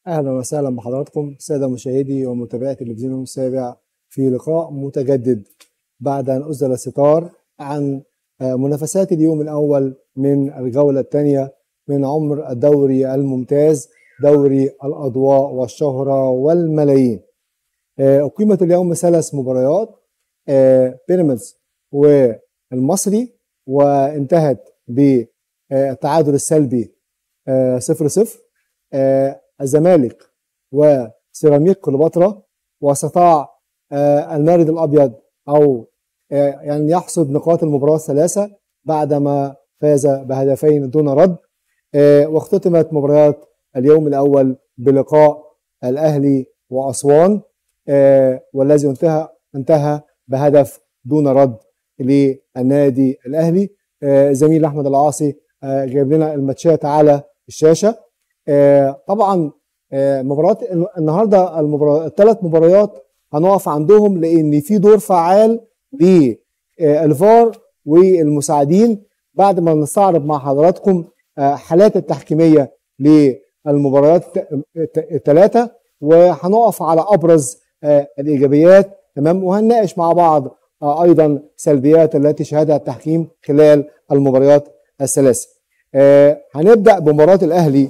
اهلا وسهلا بحضراتكم ساده مشاهدي ومتابعي تلفزيون السابع في لقاء متجدد بعد ان اسدل الستار عن منافسات اليوم الاول من الجوله الثانيه من عمر الدوري الممتاز دوري الاضواء والشهره والملايين. اقيمت اليوم ثلاث مباريات بيراميدز والمصري وانتهت بالتعادل السلبي 0 0 الزمالك وسيراميك كليوباترا واستطاع المارد الابيض او يعني يحصد نقاط المباراه الثلاثه بعدما فاز بهدفين دون رد واختتمت مباريات اليوم الاول بلقاء الاهلي واسوان والذي انتهى انتهى بهدف دون رد للنادي الاهلي زميل احمد العاصي جايب لنا الماتشات على الشاشه طبعا مباريات النهارده المباريات الثلاث مباريات هنقف عندهم لان في دور فعال للفار والمساعدين بعد ما نستعرض مع حضراتكم حالات التحكيميه للمباريات الثلاثه وهنقف على ابرز الايجابيات تمام وهنناقش مع بعض ايضا سلبيات التي شهدها التحكيم خلال المباريات الثلاثه. هنبدا بمباراه الاهلي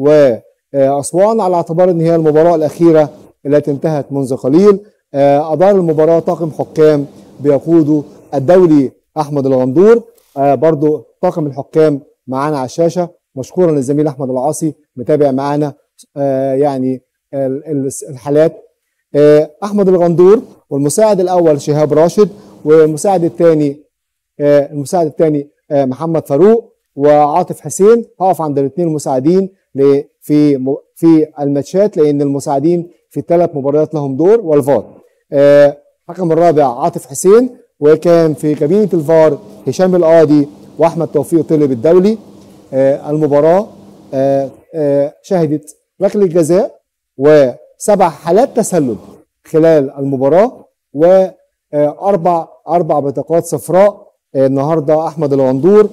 واسوان على اعتبار ان هي المباراه الاخيره التي انتهت منذ قليل ادار المباراه طاقم حكام بيقوده الدولي احمد الغندور برضو طاقم الحكام معانا على الشاشه مشكورا للزميل احمد العاصي متابع معانا يعني الحالات احمد الغندور والمساعد الاول شهاب راشد والمساعد الثاني المساعد الثاني محمد فاروق وعاطف حسين هقف عند الاثنين المساعدين في في الماتشات لان المساعدين في الثلاث مباريات لهم دور والفار الحكم الرابع عاطف حسين وكان في كابينه الفار هشام القاضي واحمد توفيق طلب الدولي المباراه شهدت ركله جزاء وسبع حالات تسلل خلال المباراه واربع اربع بطاقات صفراء النهارده احمد الغندور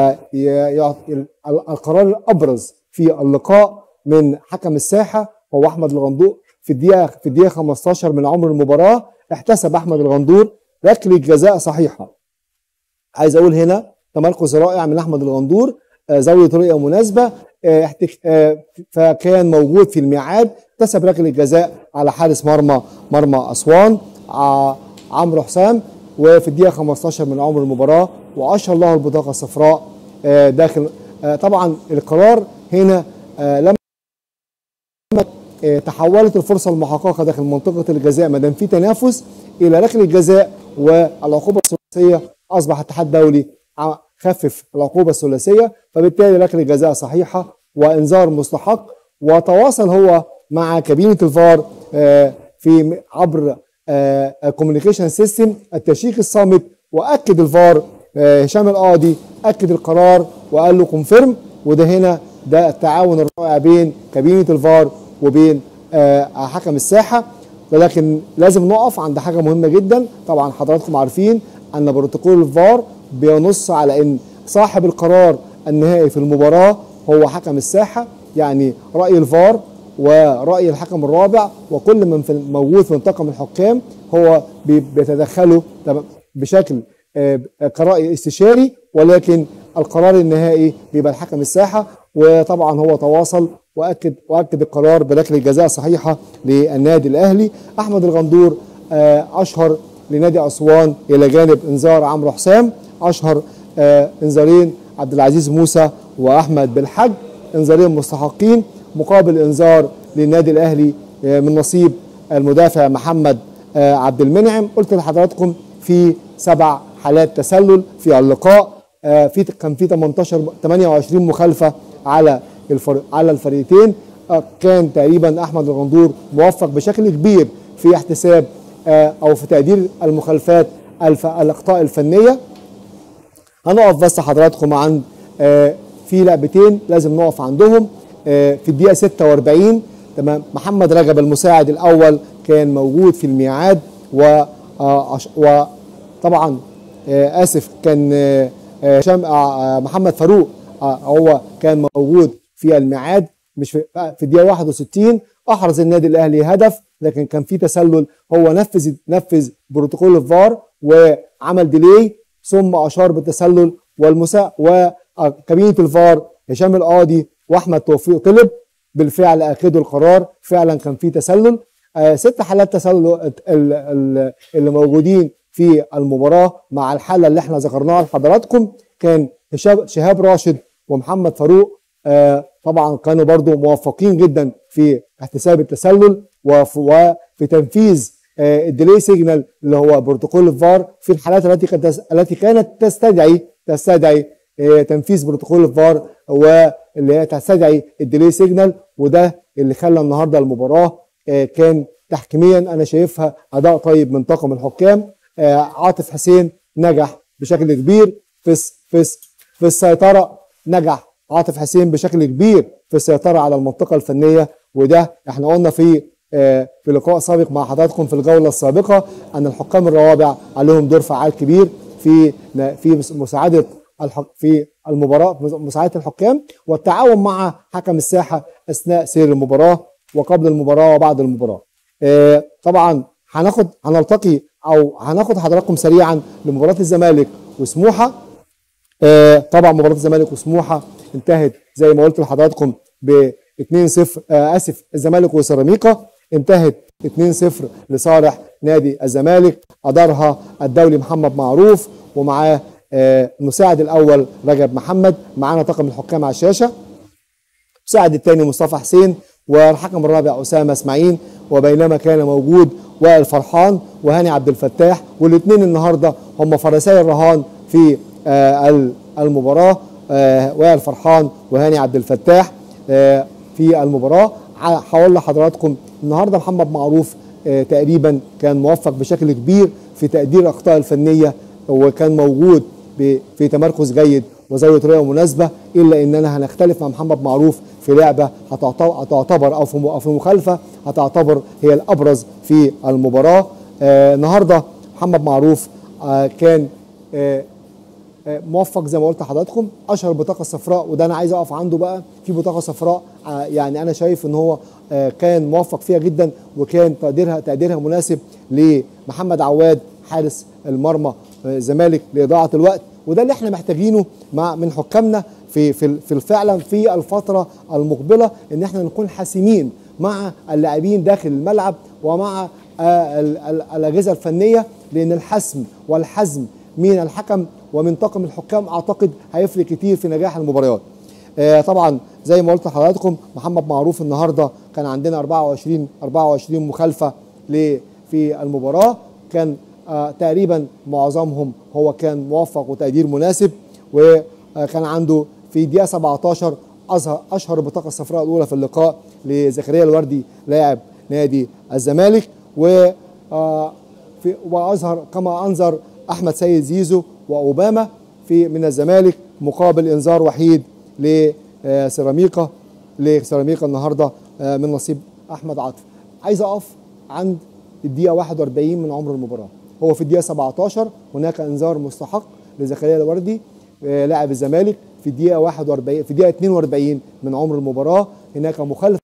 القرار الابرز في اللقاء من حكم الساحه هو احمد الغندور في الدقيقه في الدقيقه 15 من عمر المباراه احتسب احمد الغندور ركله جزاء صحيحه. عايز اقول هنا تمركز رائع من احمد الغندور زاويه رؤيه مناسبه فكان موجود في الميعاد احتسب ركله جزاء على حارس مرمى مرمى اسوان عمرو حسام وفي الدقيقه 15 من عمر المباراه واشهر له البطاقه الصفراء داخل طبعا القرار هنا لما تحولت الفرصه المحققه داخل منطقه الجزاء ما دام في تنافس الى ركله جزاء والعقوبه الثلاثيه اصبح الاتحاد الدولي خفف العقوبه الثلاثيه فبالتالي ركله جزاء صحيحه وانذار مستحق وتواصل هو مع كابينه الفار في عبر الكوميونيكيشن سيستم التشيك الصامت واكد الفار هشام القاضي اكد القرار وقال له كونفيرم وده هنا ده التعاون الرائع بين كابينه الفار وبين حكم الساحه ولكن لازم نقف عند حاجه مهمه جدا طبعا حضراتكم عارفين ان بروتوكول الفار بينص على ان صاحب القرار النهائي في المباراه هو حكم الساحه يعني راي الفار وراي الحكم الرابع وكل من في موجود في طاقم الحكام هو بيتدخلوا بشكل كرأي استشاري ولكن القرار النهائي بيبقى الحكم الساحه وطبعا هو تواصل واكد واكد القرار بركله جزاء صحيحه للنادي الاهلي احمد الغندور اشهر لنادي اسوان الى جانب انذار عمرو حسام اشهر انذارين عبد العزيز موسى واحمد بالحج انذارين مستحقين مقابل انذار للنادي الاهلي من نصيب المدافع محمد عبد المنعم قلت لحضراتكم في سبع حالات تسلل في اللقاء في كان في 18 28 مخالفه على الفر... على الفريقين كان تقريبا احمد الغندور موفق بشكل كبير في احتساب او في تقدير المخالفات الف... الاخطاء الفنيه هنقف بس حضراتكم عند في لعبتين لازم نقف عندهم في الدقيقه 46 تمام محمد رجب المساعد الاول كان موجود في الميعاد و وطبعا اسف كان هشام محمد فاروق هو كان موجود في الميعاد مش في, في الدقيقه 61 احرز النادي الاهلي هدف لكن كان في تسلل هو نفذ نفذ بروتوكول الفار وعمل ديلي ثم اشار بالتسلل والمسا وكابينه الفار هشام القاضي واحمد توفيق طلب بالفعل اكدوا القرار فعلا كان في تسلل آه ست حالات تسلل اللي موجودين في المباراه مع الحاله اللي احنا ذكرناها لحضراتكم كان شهاب راشد ومحمد فاروق آه طبعا كانوا برضو موفقين جدا في احتساب التسلل وفي تنفيذ آه الديلي سيجنال اللي هو بروتوكول الفار في الحالات التي كانت التي كانت تستدعي تستدعي آه تنفيذ بروتوكول الفار واللي هي تستدعي الديلي سيجنال وده اللي خلى النهارده المباراه كان تحكيميا انا شايفها اداء طيب من طاقم الحكام عاطف حسين نجح بشكل كبير في في في السيطره نجح عاطف حسين بشكل كبير في السيطره على المنطقه الفنيه وده احنا قلنا في في لقاء سابق مع حضراتكم في الجوله السابقه ان الحكام الروابع عليهم دور فعال كبير في في مساعده في المباراه مساعده الحكام والتعاون مع حكم الساحه اثناء سير المباراه وقبل المباراه وبعد المباراه. طبعا هناخد هنلتقي او هناخد حضراتكم سريعا لمباراه الزمالك وسموحه طبعا مباراه الزمالك وسموحه انتهت زي ما قلت لحضراتكم ب 2-0 اسف الزمالك وسيراميكا انتهت 2-0 لصالح نادي الزمالك ادارها الدولي محمد معروف ومعاه المساعد الاول رجب محمد معانا طاقم الحكام على الشاشه المساعد الثاني مصطفى حسين والحكم الرابع اسامه اسماعيل وبينما كان موجود وائل فرحان وهاني عبد الفتاح والاثنين النهارده هم فرسي الرهان في المباراه وائل فرحان وهاني عبد الفتاح في المباراه هقول لحضراتكم النهارده محمد معروف تقريبا كان موفق بشكل كبير في تقدير الاخطاء الفنيه وكان موجود في تمركز جيد وزاويه رؤيه مناسبه الا اننا هنختلف مع محمد معروف في لعبه هتعتبر او في في مخالفه هتعتبر هي الابرز في المباراه آه النهارده محمد معروف آه كان آه موفق زي ما قلت لحضراتكم اشهر البطاقه الصفراء وده انا عايز اقف عنده بقى في بطاقه صفراء يعني انا شايف ان هو كان موفق فيها جدا وكان تقديرها تقديرها مناسب لمحمد عواد حارس المرمى الزمالك لاضاعه الوقت وده اللي احنا محتاجينه مع من حكامنا في في في فعلا في الفتره المقبله ان احنا نكون حاسمين مع اللاعبين داخل الملعب ومع الاجهزه الفنيه لان الحسم والحزم من الحكم ومن طاقم الحكام اعتقد هيفرق كتير في نجاح المباريات. آه طبعا زي ما قلت لحضراتكم محمد معروف النهارده كان عندنا 24 24 مخالفه في المباراه كان آه تقريبا معظمهم هو كان موفق وتقدير مناسب وكان عنده في دقيقه 17 اظهر اشهر البطاقه الصفراء الاولى في اللقاء لزكريا الوردي لاعب نادي الزمالك و آه في واظهر كما انظر احمد سيد زيزو واوباما في من الزمالك مقابل انذار وحيد لسيراميكا لسيراميكا النهارده من نصيب احمد عاطف عايز اقف عند الدقيقه 41 من عمر المباراه هو في الدقيقه 17 هناك انذار مستحق لزكريا الوردي لاعب الزمالك في الدقيقه 41 في الدقيقه 42 من عمر المباراه هناك مخالفه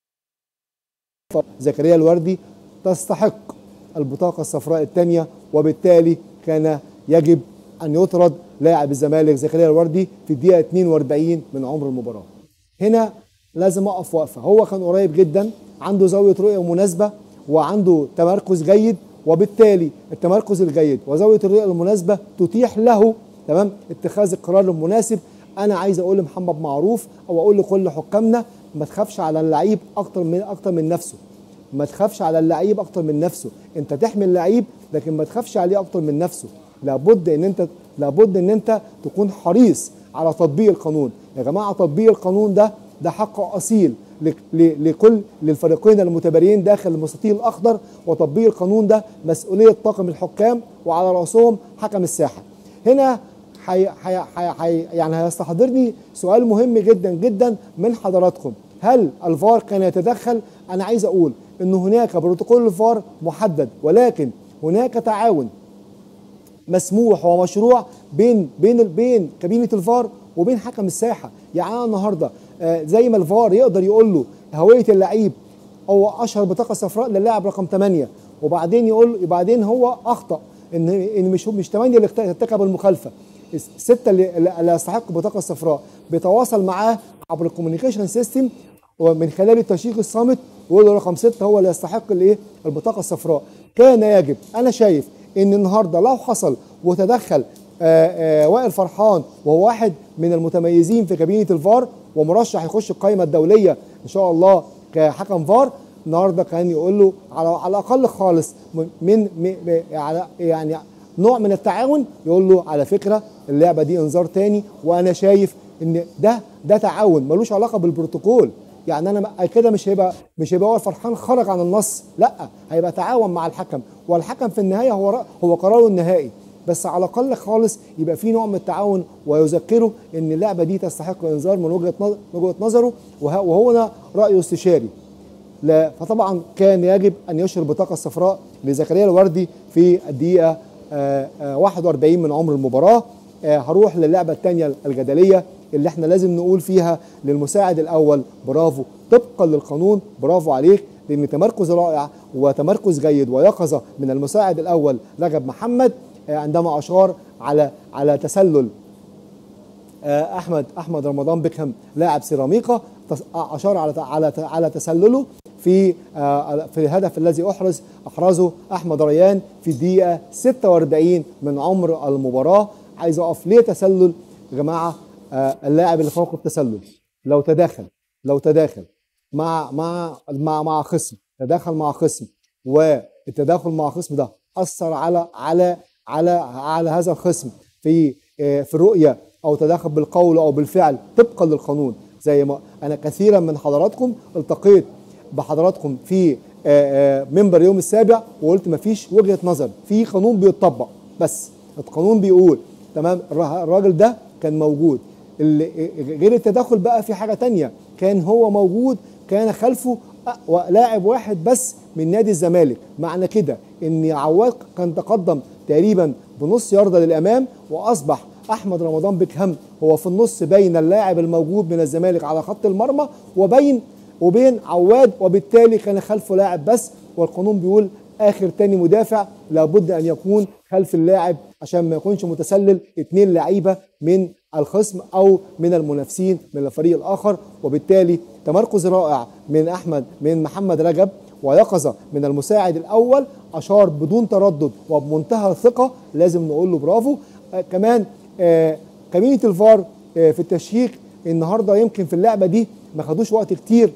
زكريا الوردي تستحق البطاقه الصفراء الثانيه وبالتالي كان يجب ان يطرد لاعب الزمالك زكريا الوردي في الدقيقه 42 من عمر المباراه. هنا لازم اقف وقفه، هو كان قريب جدا عنده زاويه رؤيه مناسبه وعنده تمركز جيد وبالتالي التمركز الجيد وزاويه الرؤيه المناسبه تتيح له تمام اتخاذ القرار المناسب انا عايز اقول لمحمد معروف او اقول لكل حكامنا ما تخافش على اللعيب اكتر من اكتر من نفسه ما تخافش على اللعيب اكتر من نفسه انت تحمي اللعيب لكن ما تخافش عليه اكتر من نفسه لابد ان انت لابد ان انت تكون حريص على تطبيق القانون يا جماعه تطبيق القانون ده ده حق اصيل لكل للفريقين المتباريين داخل المستطيل الاخضر وتطبيق القانون ده مسؤوليه طاقم الحكام وعلى راسهم حكم الساحه هنا حي حي حي حي يعني هيستحضرني سؤال مهم جدا جدا من حضراتكم هل الفار كان يتدخل انا عايز اقول ان هناك بروتوكول الفار محدد ولكن هناك تعاون مسموح ومشروع بين بين بين كابينه الفار وبين حكم الساحه يعني انا النهارده آه زي ما الفار يقدر يقول له هويه اللعيب او اشهر بطاقه صفراء للاعب رقم 8 وبعدين يقول وبعدين هو اخطا ان ان مش مش 8 اللي ارتكب المخالفه السته اللي اللي يستحق البطاقه الصفراء بيتواصل معاه عبر الكوميونيكيشن سيستم ومن خلال التشيك الصامت ويقول له رقم ستة هو اللي يستحق الايه البطاقه الصفراء كان يجب انا شايف ان النهارده لو حصل وتدخل آآ آآ وائل فرحان وهو واحد من المتميزين في كابينه الفار ومرشح يخش القائمه الدوليه ان شاء الله كحكم فار النهارده كان يقول له على على الاقل خالص من, من على يعني نوع من التعاون يقول له على فكره اللعبه دي انذار تاني وانا شايف ان ده ده تعاون ملوش علاقه بالبروتوكول يعني انا كده مش هيبقى مش هيبقى هو فرحان خرج عن النص لا هيبقى تعاون مع الحكم والحكم في النهايه هو هو قراره النهائي بس على الاقل خالص يبقى في نوع من التعاون ويذكره ان اللعبه دي تستحق انذار من وجهه نظر من وجهه نظره وهو ده رايه استشاري لا فطبعا كان يجب ان يشهر البطاقه الصفراء لزكريا الوردي في الدقيقه 41 من عمر المباراه هروح للعبه الثانيه الجدليه اللي احنا لازم نقول فيها للمساعد الاول برافو طبقا للقانون برافو عليك لان تمركز رائع وتمركز جيد ويقظه من المساعد الاول رجب محمد عندما اشار على على تسلل احمد احمد رمضان بيكهام لاعب سيراميكا اشار على على على تسلله في في الهدف الذي احرز احرزه احمد ريان في الدقيقه 46 من عمر المباراه عايز اقف ليه تسلل يا جماعه اللاعب اللي فوق التسلل لو تداخل لو تداخل مع مع مع مع خصم تداخل مع خصم والتداخل مع خصم ده اثر على على على على هذا الخصم في في الرؤيه او تداخل بالقول او بالفعل طبقا للقانون زي ما انا كثيرا من حضراتكم التقيت بحضراتكم في منبر يوم السابع وقلت مفيش وجهه نظر في قانون بيتطبق بس القانون بيقول تمام الراجل ده كان موجود غير التدخل بقى في حاجه تانية كان هو موجود كان خلفه لاعب واحد بس من نادي الزمالك معنى كده ان عواد كان تقدم تقريبا بنص ياردة للامام واصبح احمد رمضان بيكهام هو في النص بين اللاعب الموجود من الزمالك على خط المرمى وبين وبين عواد وبالتالي كان خلفه لاعب بس والقانون بيقول اخر تاني مدافع لابد ان يكون خلف اللاعب عشان ما يكونش متسلل اثنين لعيبه من الخصم او من المنافسين من الفريق الاخر وبالتالي تمركز رائع من احمد من محمد رجب ويقظه من المساعد الاول اشار بدون تردد وبمنتهى الثقه لازم نقول له برافو آه كمان آه كمينة الفار آه في التشييك النهارده يمكن في اللعبه دي ما خدوش وقت كتير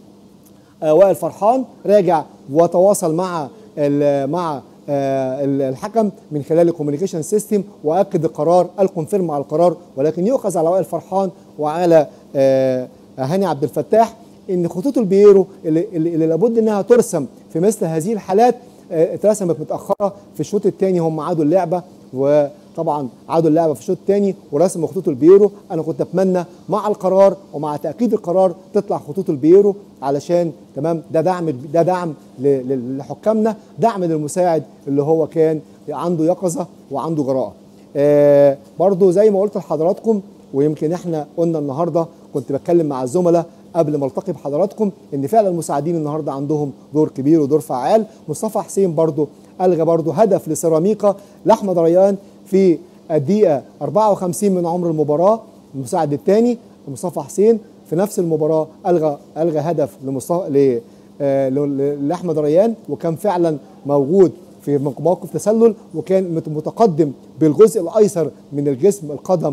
آه وائل فرحان راجع وتواصل مع مع آه الحكم من خلال الكوميونيكيشن سيستم واكد القرار الكونفيرم على القرار ولكن يؤخذ على وائل فرحان وعلى آه هاني عبد الفتاح ان خطوط البيرو اللي, اللي لابد انها ترسم في مثل هذه الحالات آه اترسمت متاخره في الشوط الثاني هم عادوا اللعبه وطبعا عادوا اللعبه في الشوط الثاني ورسموا خطوط البيرو انا كنت اتمنى مع القرار ومع تاكيد القرار تطلع خطوط البيرو علشان تمام ده دعم ده دعم لحكامنا دعم للمساعد اللي هو كان عنده يقظه وعنده جراءه آه برضو زي ما قلت لحضراتكم ويمكن احنا قلنا النهارده كنت بتكلم مع الزملاء قبل ما التقي بحضراتكم ان فعلا المساعدين النهارده عندهم دور كبير ودور فعال مصطفى حسين برضو الغى برضو هدف لسيراميكا لاحمد ريان في الدقيقه 54 من عمر المباراه المساعد الثاني مصطفى حسين في نفس المباراه الغى الغى هدف لمصطفى لاحمد ريان وكان فعلا موجود في موقف تسلل وكان متقدم بالجزء الايسر من الجسم القدم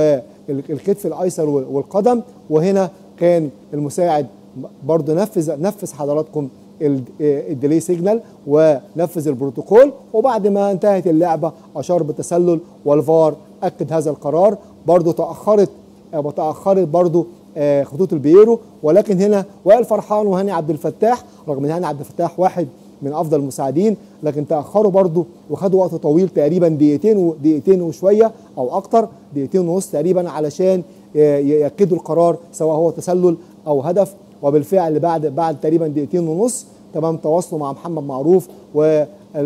والكتف الايسر والقدم وهنا كان المساعد برضه نفذ نفذ حضراتكم الديلي سيجنال ونفذ البروتوكول وبعد ما انتهت اللعبه اشار بالتسلل والفار اكد هذا القرار برضه تاخرت وتاخرت برضه خطوط البيرو ولكن هنا وائل فرحان وهاني عبد الفتاح رغم ان هاني عبد الفتاح واحد من افضل المساعدين لكن تاخروا برضه وخدوا وقت طويل تقريبا دقيقتين ودقيقتين وشويه او اكتر دقيقتين ونص تقريبا علشان ياكدوا القرار سواء هو تسلل او هدف وبالفعل بعد بعد تقريبا دقيقتين ونص تمام تواصلوا مع محمد معروف و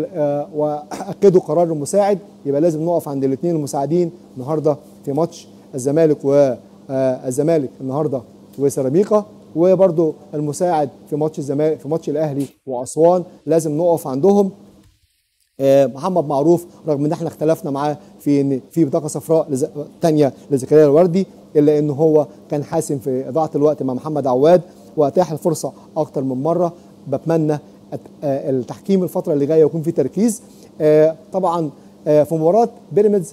واكدوا قرار المساعد يبقى لازم نقف عند الاثنين المساعدين النهارده في ماتش الزمالك والزمالك النهارده وسيراميكا وبرده المساعد في ماتش الزمالك في ماتش الاهلي واسوان لازم نقف عندهم آه، محمد معروف رغم ان احنا اختلفنا معاه في ان في بطاقه صفراء لز... تانية لزكريا الوردي الا ان هو كان حاسم في اضاعه الوقت مع محمد عواد واتاح الفرصه اكتر من مره بتمنى أت- آه، التحكيم الفتره اللي جايه يكون في تركيز آه، طبعا آه، في مباراه بيراميدز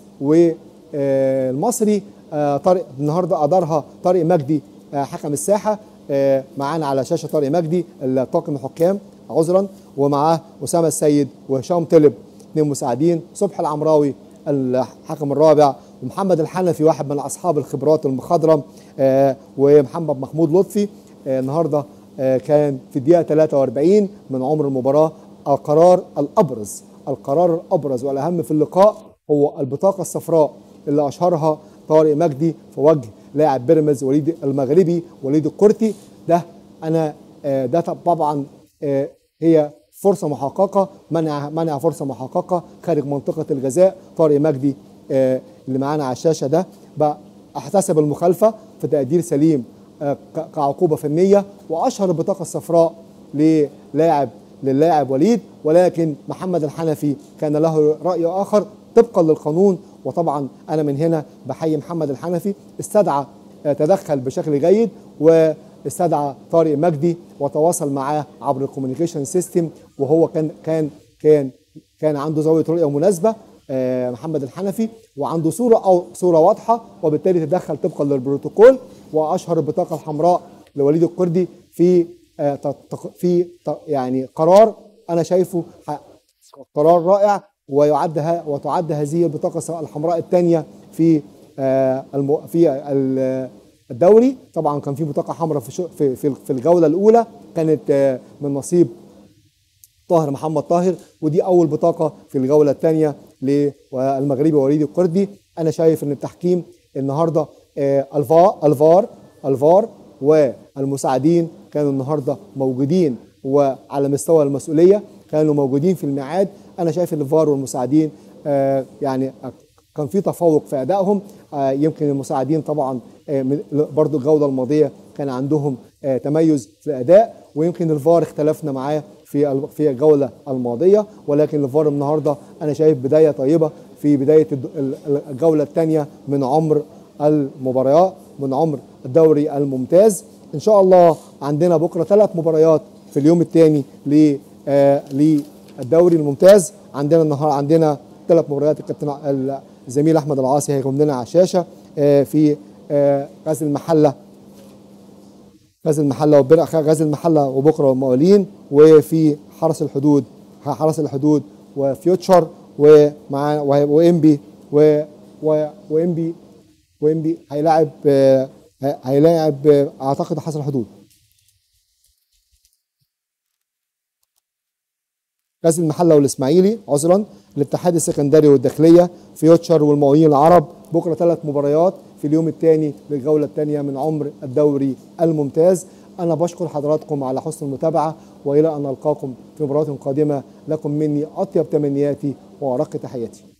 والمصري طارق النهارده ادارها طارق مجدي آه، حكم الساحه آه، معانا على شاشه طارق مجدي الطاقم الحكام عذرا ومعاه اسامه السيد وهشام طلب اثنين مساعدين صبحي العمراوي الحكم الرابع ومحمد الحنفي واحد من اصحاب الخبرات المخضرم آه، ومحمد محمود لطفي آه، النهارده آه، كان في الدقيقه 43 من عمر المباراه القرار الابرز القرار الابرز والاهم في اللقاء هو البطاقه الصفراء اللي اشهرها طارق مجدي في وجه لاعب بيراميدز وليد المغربي وليد القرتي ده انا آه، ده طبعا آه، هي فرصه محققه منع منع فرصه محققه خارج منطقه الجزاء طارق مجدي آه، اللي معانا على الشاشه ده بقى احتسب المخالفه في تقدير سليم آه، ك- كعقوبه فنيه واشهر البطاقه الصفراء للاعب للاعب وليد ولكن محمد الحنفي كان له راي اخر طبقا للقانون وطبعا انا من هنا بحيي محمد الحنفي استدعى آه، تدخل بشكل جيد واستدعى طارق مجدي وتواصل معاه عبر الكوميونيكيشن سيستم وهو كان كان كان كان عنده زاويه رؤيه مناسبه آه، محمد الحنفي وعنده صوره او صوره واضحه وبالتالي تدخل طبقا للبروتوكول واشهر البطاقه الحمراء لوليد القردي في آه، ت- تق- في ت- يعني قرار انا شايفه ح- قرار رائع ويعد ه- وتعد هذه البطاقه الحمراء الثانيه في آه، الم- في ال- الدوري طبعا كان في بطاقه حمراء في شو- في في في الجوله الاولى كانت آه، من نصيب طاهر محمد طاهر ودي اول بطاقه في الجوله الثانيه للمغربي وليد القردي انا شايف ان التحكيم النهارده آه، الفار الفار الفار والمساعدين كانوا النهارده موجودين وعلى مستوى المسؤوليه كانوا موجودين في الميعاد انا شايف ان الفار والمساعدين آه، يعني كان في تفوق في ادائهم آه، يمكن المساعدين طبعا آه، من- برضو الجوله الماضيه كان عندهم آه، تميز في الاداء ويمكن الفار اختلفنا معاه في ال- في الجوله الماضيه ولكن الفار النهارده انا شايف بدايه طيبه في بدايه الد- ال- ال- الجوله الثانيه من عمر المباريات من عمر الدوري الممتاز ان شاء الله عندنا بكره ثلاث مباريات في اليوم الثاني ل آه، للدوري الممتاز عندنا النهارده عندنا ثلاث مباريات الكابتن ع- الزميل احمد العاصي هيقوم لنا على الشاشه آه، في آه، غزل المحله غزل المحله وبرق غزل المحله وبكره والمقاولين وفي حرس الحدود حرس الحدود وفيوتشر ومع وامبي و و- وامبي وامبي هيلاعب آه، هيلاعب آه، اعتقد حرس الحدود غزل المحله والاسماعيلي عذرا الاتحاد السكندري والداخليه فيوتشر والمقاولين العرب بكره ثلاث مباريات في اليوم الثاني للجوله الثانيه من عمر الدوري الممتاز انا بشكر حضراتكم على حسن المتابعه والى ان نلقاكم في مباراه قادمه لكم مني اطيب تمنياتي وارق تحياتي